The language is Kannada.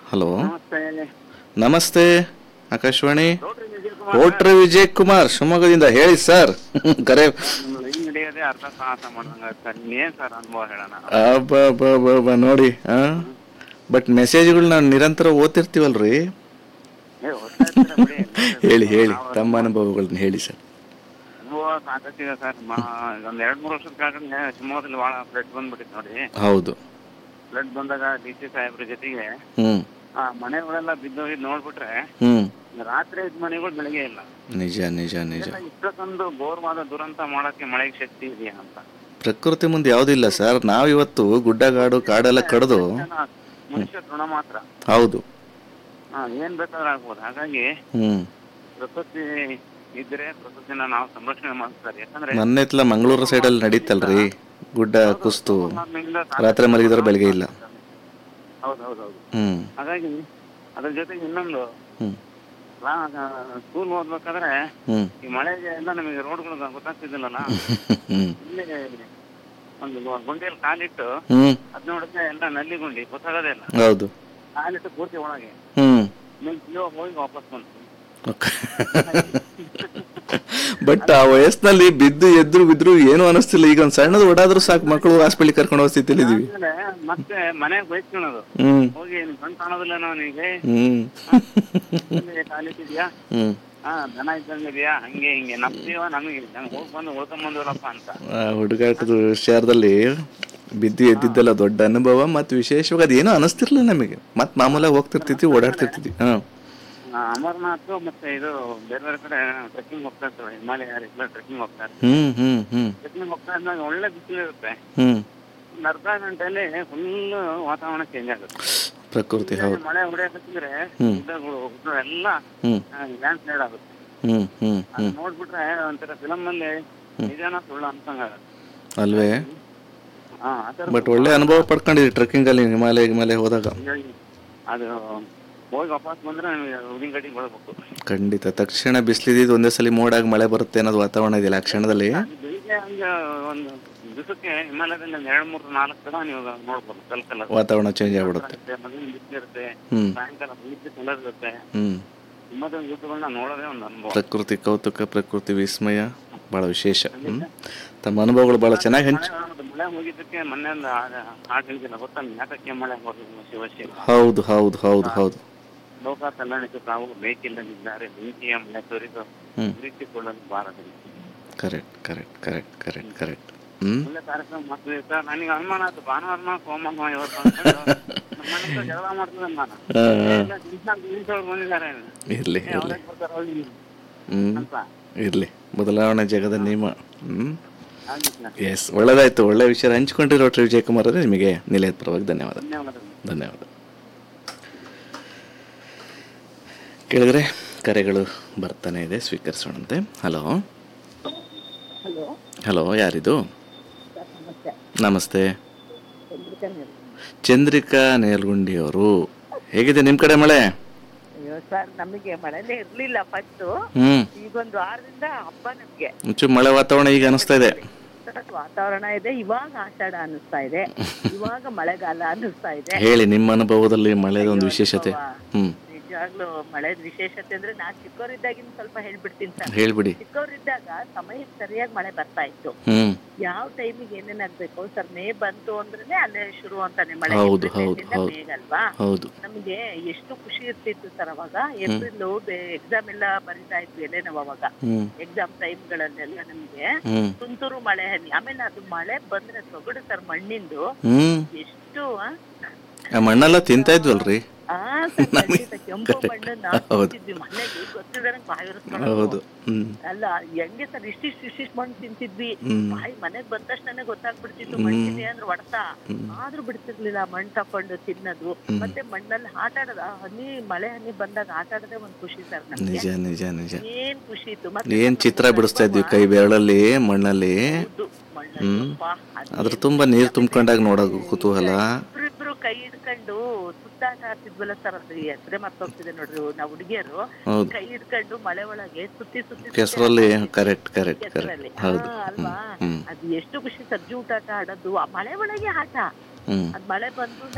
ಹಲೋ ನಮಸ್ತೆ ನಮಸ್ತೆ ಆಕಾಶವಾಣಿ ರೋಟ್ರಿ ವಿಜಯ್ ಕುಮಾರ್ ಓಟ್ರೆ ವಿಜಯ್ ಕುಮಾರ್ ಶಿವಮೊಗ್ಗದಿಂದ ಹೇಳಿ ಸರ್ ಕರೆ ನಿಮ್ದು ಹಿಂಗ್ ನಡೆಯೋದೇ ಅರ್ಧ ಸಾಹಸ ಮಾಡ್ದಂಗ ಸರ್ ಇನ್ನೇನ್ ಸರ್ ಅನುಭವ ಹೇಳೋಣ ಅಬ್ಬಬ್ಬಬ್ಬಬ್ಬ, ನೋಡಿ ಬಟ್ ಮೆಸೇಜ್ಗಳು ನಾವು ನಿರಂತರ ಓದ್ತಿರ್ತೀವಲ್ರಿ ಏ, ಓದ್ತಾ ಇರ್ತೀರ ಬಿಡಿ. ಹೇಳಿ ಹೇಳಿ ನಾವು ತಮ್ಮ ಅನುಭವಗಳನ್ನ ಹೇಳಿ ಸರ್ ಅನುಭವ ಸಾಕಷ್ಟಿದೆ ಸರ್ ಮಾ- ಒಂದ್ ಎರಡ್ ಮೂರು ವರ್ಷದ ಕೆಳಗಡೆ ಶಿವಮೊಗ್ಗದಲ್ಲಿ ಬಹಳ ಬ್ಲಡ್ ಬಂದ್ಬಿಟ್ಟಿತ್ತು ನೋಡಿ ಹೌದು ಬ್ಲಡ್ ಬಂದಾಗ ಡಿ ಸಿ ಸಾಹೇಬ್ರ ಜೊತೆಗೆ ಹ್ಮ್ ಆ ಮನೆಗಳೆಲ್ಲ ಬಿದ್ದೋಗಿ ನೋಡ್ಬಿಟ್ರೆ ಹ್ಮ್ ರಾತ್ರಿ ಇದ್ದ ಮನೆಗಳು ಬೆಳಿಗ್ಗೆ ಇಲ್ಲ ನಿಜ ನಿಜ ನಿಜ ಇದೆಲ್ಲ ಇಷ್ಟಕ್ಕೊಂದು ಘೋರವಾದ ದುರಂತ ಮಾಡಕ್ಕೆ ಮಳೆಗೆ ಶಕ್ತಿ ಇದೆಯಾ ಅಂತ ಪ್ರಕೃತಿ ಮುಂದೆ ಯಾವುದಿಲ್ಲ ಸರ್ ನಾವಿವತ್ತು ಗುಡ್ಡಗಾಡು ಕಾಡೆಲ್ಲ ಕಡ್ದು ಜನ ಮನುಷ್ಯ ಋಣ ಮಾತ್ರ ಹೌದು ಹಾ ಏನ್ ಬೇಕಾದ್ರೂ ಆಗ್ಬೋದು ಹಾಗಾಗಿ ಹ್ಮ್ ಪ್ರಕೃತಿ ಇದ್ರೆ ಪ್ರಕೃತಿನ ನಾವು ಸಂರಕ್ಷಣೆ ಮಾಡ್ತಾರೆ ಯಾಕಂದ್ರೆ ಮೊನ್ನೆತ್ಲ ಮಂಗಳೂರು ಸೈಡಲ್ಲಿ ನಡೀತಲ್ರಿ ಗುಡ್ಡ ಕುಸ್ತು ನಮ್ಮಿಂದ ರಾತ್ರಿ ಮಲಗಿದ್ರೆ ಬೆಳಗ್ಗೆ ಇಲ್ಲ ಹೌದು ಹೌದು ಹೌದು ಹ್ಮ್ ಹಾಗಾಗಿ ಅದ್ರ ಜೊತೆಗೆ ಇನ್ನೊಂದು ಹ್ಮ್ ಸ್ಕೂಲ್ ಓದ್ಬೇಕಾದ್ರೆ ಹ್ಮ್ ಈ ಮಳೆಗೆ ಎಲ್ಲ ನಮಗೆ ರೋಡ್ಗಳು ಗೊತ್ತಾಗ್ತಿದ್ದಿಲ್ಲಲ್ಲ ಹ್ಮ್ ಇಲ್ಲಿ ಒಂದು ಗುಂಡಿಯಲ್ಲಿ ಕಾಲಿಟ್ಟು ಹ್ಮ್ ಅದ್ ನೋಡಿದ್ರೆ ಎಲ್ಲ ನಲ್ಲಿ ಗುಂಡಿ ಗೊತ್ತಾಗೋದೇ ಇಲ್ಲ ಹೌದು ಕಾಲಿಟ್ಟು ಪೂರ್ತಿ ಒಳಗೆ ಹ್ಮ್ ನೀವು ಹೋಗಿ ವಾಪಸ್ ಬಂತು ಬಟ್ ಆ ವಯಸ್ಸಿನಲ್ಲಿ ಬಿದ್ದು ಎದ್ರು ಬಿದ್ರು ಏನು ಅನಿಸ್ತಿಲ್ಲ ಈಗ ಒಂದ್ ಸಣ್ಣದು ಓಡಾದ್ರೂ ಸಾಕು ಮಕ್ಕಳು ಹಾಸ್ಪಿಟ್ಲಿಗೆ ಕರ್ಕೊಂಡು ಹೋಗೋ ಸ್ಥಿತಿಲಿ ಇದೀವಿ ಆಮೇಲೆ ಮತ್ತೆ ಮನೆಗೆ ಬೈಸ್ಕೊಳೋದು ಹ್ಮ್ ಹೋಗಿ ನಿನ್ ಕಣ್ ಕಾಣೋದಿಲ್ಲ ಅವನಿಗೆ ಹ್ಮ್ ಕಾಲಿಟ್ಟಿದ್ಯಾ ಹ್ಮ್ ಹಾ ದನ ಇದ್ದಂಗಿದ್ಯಾ ಹಂಗೆ ಹಿಂಗೆ ನಮ್ ಜೀವ ನಮಗೆ ನಂಗೆ ಹೋಗಿ ಬಂದು ಉಳ್ಕೊಂಡ್ ಬಂದಿರಪ್ಪ ಅಂತ ಆ ಹುಡುಗಾಟದ ವಿಚಾರದಲ್ಲಿ ಬಿದ್ದು ಎದ್ದಿದ್ದೆಲ್ಲ ದೊಡ್ಡ ಅನುಭವ ಮತ್ತು ವಿಶೇಷವಾಗಿ ಅದೇನೋ ಅನಿಸ್ತಿರ್ಲಿಲ್ಲ ನಮಗೆ ಮತ್ ಮಾಮೂಲಾಗಿ ಹೋಗ್ತಿರ್ತಿದ್ವಿ ಓಡಾಡ್ತಿರ್ತಿದ್ವಿ ಹಾ ಆ, ಅಮರ್ನಾಥ್ ಮತ್ತೆ ಇದು ಬೇರೆ ಬೇರೆ ಕಡೆ ಟ್ರೆಕ್ಕಿಂಗ್ ಹೋಗ್ತಾ ಇರ್ತವೆ ಹಿಮಾಲಯ ಎಲ್ಲ ಟ್ರೆಕ್ಕಿಂಗ್ ಹೋಗ್ತಾ ಇರ್ತಾರೆ ಹ್ಮ್ ಹ್ಮ್ ಹ್ಮ್ ಟ್ರೆಕ್ಕಿಂಗ್ ಹೋಗ್ತಾ ಇದ್ದಾಗ ಒಳ್ಳೆ ಬಿಸಿಲು ಇರುತ್ತೆ ಹ್ಮ್ ಒಂದು ಅರ್ಧ ಗಂಟೆಯಲ್ಲಿ ಫುಲ್ ವಾತಾವರಣ ಚೇಂಜ್ ಆಗುತ್ತೆ ಪ್ರಕೃತಿ ಹೌದು ಮಳೆ ಹೊಡೆಯಕತ್ತಿದ್ರೆ ಹ್ಮ್. ಗುಡ್ಡಗಳು ಗುಡ್ಡ ಎಲ್ಲ ಹ್ಮ್ ಲ್ಯಾಂಡ್ ಸ್ಲೈಡ್ ಆಗುತ್ತೆ ಹ್ಮ್ ಹ್ಮ್ ಅದ್ ಹ್ಮ್ ನೋಡ್ಬಿಟ್ರೆ ಒಂಥರ ಫಿಲಮ್ ಅಲ್ಲಿ ನಿಜಾನ ಸುಳ್ಳು ಅನ್ಸಂಗಾಗುತ್ತೆ ಅಲ್ವೇ ಹಾ ಆ ಥರ ಬಟ್ ಒಳ್ಳೆ ಅನುಭವ ಪಡ್ಕೊಂಡಿದ್ರಿ ಟ್ರೆಕ್ಕಿಂಗ್ ಅಲ್ಲಿ ಹಿಮಾಲಯ ಹಿಮಾಲಯ ಹೋದಾಗ ಹೀಗಾಗಿ ಅದು ಹೋಗಿ ವಾಪಸ್ ಬಂದ್ರೆ ನಮಗೆ ಉದಿನ ಗಡಿ ಬರ್ಬೇಕು ಖಂಡಿತ ತಕ್ಷಣ ಬಿಸಿಲಿದ್ದು ಒಂದೇ ಸಲ ಮೋಡಾಗಿ ಮಳೆ ಬರುತ್ತೆ ಅನ್ನೋದು ವಾತಾವರಣ ಇದೆಯಲ್ಲ ಆ ಕ್ಷಣದಲ್ಲಿ ಅದು ಬೆಳಿಗ್ಗೆ ಹಂಗೆ ಒಂದು ದಿವಸಕ್ಕೆ ಹಿಮಾಲಯದಲ್ಲಿ ಒಂದು ಎರಡು ಮೂರು ನಾಲ್ಕು ಸಲ ನೀವು ನೋಡ್ಬೋದು ಕಲ್ ಕಲರ್ ವಾತಾವರಣ ಚೇಂಜ್ ಆಗ್ಬಿಡುತ್ತೆ ಮೊದಲು ಬಿಸಿಲಿರುತ್ತೆ ಹ್ಮ್ ಸಾಯಂಕಾಲ ಪ್ರೀತಿ ಕಲರ್ ಇರುತ್ತೆ ಹ್ಮ್ ತುಂಬಾ ಋತುಗಳನ್ನ ನೋಡೋದೇ ಒಂದು ಅನುಭವ ಪ್ರಕೃತಿ ಕೌತುಕ ಪ್ರಕೃತಿ ವಿಸ್ಮಯ ಬಹಳ ವಿಶೇಷ ಹ್ಮ್ ತಮ್ಮ ಅನುಭವಗಳು ಬಹಳ ಚೆನ್ನಾಗಿ ಹಂಚ್ ಮಳೆ ಒಂದು ಮಳೆ ಮುಗಿದಕ್ಕೆ ಮೊನ್ನೆ ಒಂದು ಹಾಡು ಹೇಳಿದಿಲ್ಲ ಗೊತ್ತಾ ಯಾಕಕ್ಕೆ ಮಳೆ ಹೋದ್ರು ಶಿವ ಶಿವ ಹೌದು ಹೌದು ಹೌದು ಹೌದು ಲೋಕ ಕಲ್ಯಾಣಕ್ಕೆ ತಾವು ಬೇಕಿಲ್ಲದಿದ್ದಾರೆ ಬೆಂಕಿಯ ಮಳೆ ಸುರಿದು ಹ್ಮ್ ಉರಿಸಿಕೊಳ್ಳಲು ಬಾರದಿಲ್ಲ correct correct correct correct correct ಹ್ಮ್ ಒಳ್ಳೆ ಕಾರ್ಯಕ್ರಮ ಮಾಡ್ತಿದ್ದೆ ಸರ್ ನನಗೆ ಅನುಮಾನ ಆಯ್ತು ಭಾನುವಾರ ಕೋಮಮ್ಮ ಇವತ್ತು ಅನ್ಕೊಂಡು ನಮ್ಮ ಮನೆ ಹತ್ರ ಜಗಳ ಮಾಡ್ತಿದ್ದೆ ನಾನು ಹಾ, ಹಾ. ಇಲ್ಲ, ದಿವ್ಸ ದಿವ್ಸದವ್ರು ಬಂದಿದ್ದಾರೆ ಇರ್ಲಿ ಏ, ಇರ್ಲಿ ಅವ್ರೇ ಕೊಡ್ತಾರೆ ಹೋಗಿ ಹ್ಮ್ ಅಂತ ಇರ್ಲಿ ಬದಲಾವಣೆ ಜಗದ ನಿಯಮ ಹ್ಮ್ ಆಗಿತ್ತು ಎಸ್ ಒಳ್ಳೇದಾಯ್ತು ಒಳ್ಳೆ ವಿಷಯ ಹಂಚ್ಕೊಂಡಿರೋ ಟ್ರಿ ವಿಜಯಕುಮಾರ್ ಅವರೇ ನಿಮಗೆ ನಿಲಯದ ಪರವಾಗಿ ಧನ್ಯವಾದ ಧನ್ಯವಾದಗಳು ಧನ್ಯವಾದ ಕೇಳಿದ್ರೆ ಕರೆಗಳು ಬರ್ತಾನೆ ಇದೆ ಸ್ವೀಕರಿಸೋಣಂತೆ ಹಲೋ ಹಲೋ ಹಲೋ ಯಾರಿದು ಸರ್ ನಮಸ್ತೆ ನಮಸ್ತೆ ಚಂದ್ರಿಕಾ ನೀವು ಚಂದ್ರಿಕಾ ನೇಲ್ಗುಂಡಿ ಅವರು ಹೇಗಿದೆ ನಿಮ್ಮ ಕಡೆ ಮಳೆ ಅಯ್ಯೋ ಸರ್ ನಮಗೆ ಮಳೆನೇ ಇರ್ಲಿಲ್ಲ ಫಸ್ಟ್ ಹ್ಮ್ ಈಗೊಂದು ವಾರದಿಂದ ಹಬ್ಬ ನಮ್ಗೆ ಒಂಚೂರು ಮಳೆ ವಾತಾವರಣ ಈಗ ಅನಿಸ್ತಾ ಇದೆ ಸಖತ್ ವಾತಾವರಣ ಇದೆ ಇವಾಗ ಆಷಾಢ ಅನ್ನಿಸ್ತಾ ಇದೆ ಇವಾಗ ಮಳೆಗಾಲ ಅನ್ನಿಸ್ತಾ ಇದೆ ಹೇಳಿ ನಿಮ್ಮ ಅನುಭವದಲ್ಲಿ ಮಳೆದ ಒಂದು ವಿಶೇಷತೆ ಹ್ಮ್ ನಿಜವಾಗ್ಲೂ ಮಳೆದ ವಿಶೇಷತೆ ಅಂದ್ರೆ ನಾನ್ ಚಿಕ್ಕವರಿದ್ದಾಗಿನ ಸ್ವಲ್ಪ ಹೇಳ್ಬಿಡ್ತೀನಿ ಸರ್ ಹೇಳ್ಬಿಡಿ ಚಿಕ್ಕವರಿದ್ದಾಗ ಸಮಯಕ್ಕೆ ಸರಿಯಾಗಿ ಮಳೆ ಬರ್ತಾ ಇತ್ತು ಹ್ಮ್ ಯಾವ ಟೈಮಿಗೆ ಏನೇನ್ ಆಗ್ಬೇಕು ಸರ್ ಮೇ ಬಂತು ಅಂದ್ರೇನೆ ಅಲ್ಲೇ ಶುರು ಅಂತಾನೆ ಮಳೆ ಹೌದು, ಏಪ್ರಿಲ್ ಹೌದು, ಮೇಲಿಂದ ಹೌದು. ಮೇಗಲ್ವಾ ಹೌದು ನಮಗೆ ಎಷ್ಟು ಖುಷಿ ಇರ್ತಿತ್ತು ಸರ್ ಅವಾಗ ಏಪ್ರಿಲ್ ಎಕ್ಸಾಮ್ ಎಲ್ಲ ಬರಿತಾ ಇದ್ವಿ ಎಲ್ಲೇ ನಾವು ಅವಾಗ ಹ್ಮ್ ಎಕ್ಸಾಮ್ ಟೈಮ್ಗಳಲ್ಲೆಲ್ಲ ನಮ್ಗೆ ಹ್ಮ್ ತುಂತುರು ಮಳೆ ಹನಿ ಆಮೇಲೆ ಅದು ಮಳೆ ಬಂದ್ರೆ ಸೊಗಡು ಸರ್ ಮಣ್ಣಿಂದು ಹ್ಮ್ ಎಷ್ಟು ಆ? ಆ ಮಣ್ಣೆಲ್ಲ ತಿಂತಾ ಇದ್ವಲ್ರಿ ಆ ಸರ್ ಖಂಡಿತ ಕೆಂಪು ಮಣ್ಣನ್ನ ಹೌದು. ತಿಂತಿದ್ವಿ ಮನೆಗೆ ಗೊತ್ತಿದ್ರೆ ಬಾಯಿ ಹೌದು ಉರಿಸ್ಕೊಳ್ಳೋದು ಹ್ಮ್ ಅಲ್ಲ ಹೆಂಗೆ ಸರ್ ಇಷ್ಟಿಷ್ಟು ಇಷ್ಟಿಷ್ಟು ಮಣ್ಣು ತಿಂತಿದ್ವಿ ಹ್ಮ್ ಬಾಯಿ ಮನೆಗ್ ಬಂದ ತಕ್ಷಣ ಗೊತ್ತಾಗ್ಬಿಡ್ತಿತ್ತು ಮಣ್ಣು ತಿಂದೆ ಅಂದ್ರೆ ಹೊಡ್ತಾ ಆದ್ರೂ ಬಿಡ್ತಿರ್ಲಿಲ್ಲ ಮಣ್ಣು ತಕೊಂಡು ತಿನ್ನೋದು ಮತ್ತೆ ಮಣ್ಣಲ್ಲಿ ಆಟ ಆಡೋದು ಆ ಹನಿ ಮಳೆ ಹನಿ ಬಂದಾಗ ಆಟ ಆಡೋದೇ ಒಂದ್ ಖುಷಿ ಸರ್ ನಮ್ಗೆ ನಿಜ ನಿಜ ನಿಜ ಏನ್ ಖುಷಿ ಇತ್ತು ಮತ್ತೆ ಏನ್ ಚಿತ್ರ ಬಿಡಿಸ್ತಾ ಇದ್ವಿ ಕೈ ಬೆರಳಲ್ಲಿ ಮಣ್ಣಲ್ಲಿ ಹೌದು, ಮಣ್ಣಲ್ಲಿ ಅಪ್ಪಾ, ಅದು ಅದ್ರ ತುಂಬಾ ನೀರ್ ತುಂಬ್ಕೊಂಡಾಗ ನೋಡೋದು ಕುತೂಹಲ ಇಬ್ರಿಬ್ರು ಕೈ ಹಿಡ್ಕೊಂಡು ಸುತ್ತಾಟ ಆಡ್ತಿದ್ವಲ್ಲ ಸರ್ ಅದ್ರ ಹೆಸರೇ ಮರ್ತೋಗ್ತಿದೆ ನೋಡ್ರಿ ನಾವು ಹುಡುಗಿಯರು ಹೌದು ಕೈ ಹಿಡ್ಕೊಂಡು ಮಳೆ ಒಳಗೆ ಸುತ್ತಿ ಸುತ್ತಿ ಸುತ್ತಿ ಕೆಸರಲ್ಲಿ ಕರೆಕ್ಟ್ ಕರೆಕ್ಟ್ ಕೆಸರಲ್ಲಿ ಕರೆಕ್ಟ್ ಹೌದು ಹಾ, ಅಲ್ವಾ ಹ್ಮ್ ಅದು ಎಷ್ಟು ಖುಷಿ ಸರ್ ಜೂಟಾಟ ಆಡೋದು ಆ ಮಳೆ ಒಳಗೆ ಆಟ ಹ್ಮ್ ಅದ್ ಮಳೆ ಬಂದು